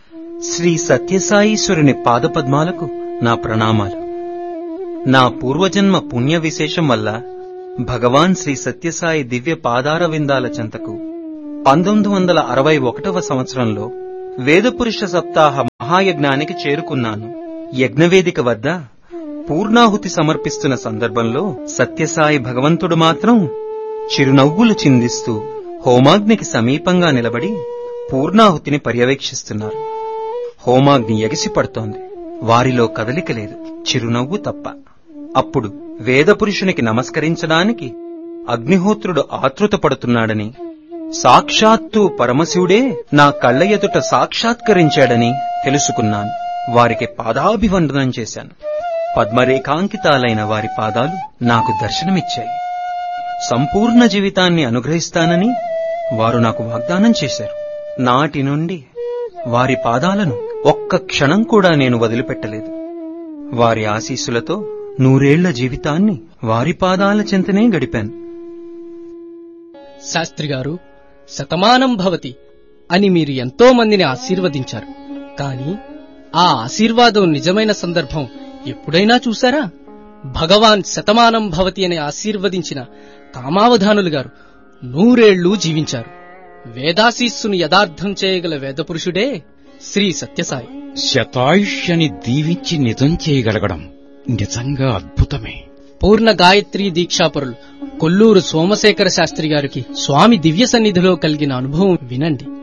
శ్రీ సత్యసాయీశ్వరుని పాదపద్మాలకు నా ప్రణామాలు నా పూర్వజన్మ పుణ్య విశేషం వల్ల భగవాన్ శ్రీ సత్యసాయి దివ్య పాదార విందాల చెంతకు పంతొమ్మిది వందల అరవై ఒకటవ సంవత్సరంలో వేదపురుష సప్తాహ మహాయజ్ఞానికి చేరుకున్నాను యజ్ఞవేదిక వద్ద పూర్ణాహుతి సమర్పిస్తున్న సందర్భంలో సత్యసాయి భగవంతుడు మాత్రం చిరునవ్వులు చిందిస్తూ హోమాగ్నికి సమీపంగా నిలబడి పూర్ణాహుతిని పర్యవేక్షిస్తున్నారు హోమాగ్ని ఎగిసిపడుతోంది వారిలో కదలిక లేదు చిరునవ్వు తప్ప అప్పుడు వేదపురుషునికి నమస్కరించడానికి అగ్నిహోత్రుడు ఆతృతపడుతున్నాడని సాక్షాత్తు పరమశివుడే నా కళ్ళ ఎదుట సాక్షాత్కరించాడని తెలుసుకున్నాను వారికి పాదాభివందనం చేశాను పద్మరేఖాంకితాలైన వారి పాదాలు నాకు దర్శనమిచ్చాయి సంపూర్ణ జీవితాన్ని అనుగ్రహిస్తానని వారు నాకు వాగ్దానం చేశారు నాటి నుండి వారి పాదాలను ఒక్క క్షణం కూడా నేను వదిలిపెట్టలేదు వారి ఆశీస్సులతో నూరేళ్ల జీవితాన్ని వారి పాదాల చెంతనే గడిపాను శాస్త్రి గారు శతమానం భవతి అని మీరు ఎంతో మందిని ఆశీర్వదించారు కానీ ఆ ఆశీర్వాదం నిజమైన సందర్భం ఎప్పుడైనా చూశారా భగవాన్ శతమానం భవతి అని ఆశీర్వదించిన కామావధానులు గారు నూరేళ్లు జీవించారు వేదాశీస్సును యథార్థం చేయగల వేదపురుషుడే శ్రీ సత్యసాయి శతాయుష్యని దీవించి నిజం చేయగలగడం నిజంగా అద్భుతమే పూర్ణ గాయత్రి దీక్షాపరులు కొల్లూరు సోమశేఖర శాస్త్రి గారికి స్వామి దివ్య సన్నిధిలో కలిగిన అనుభవం వినండి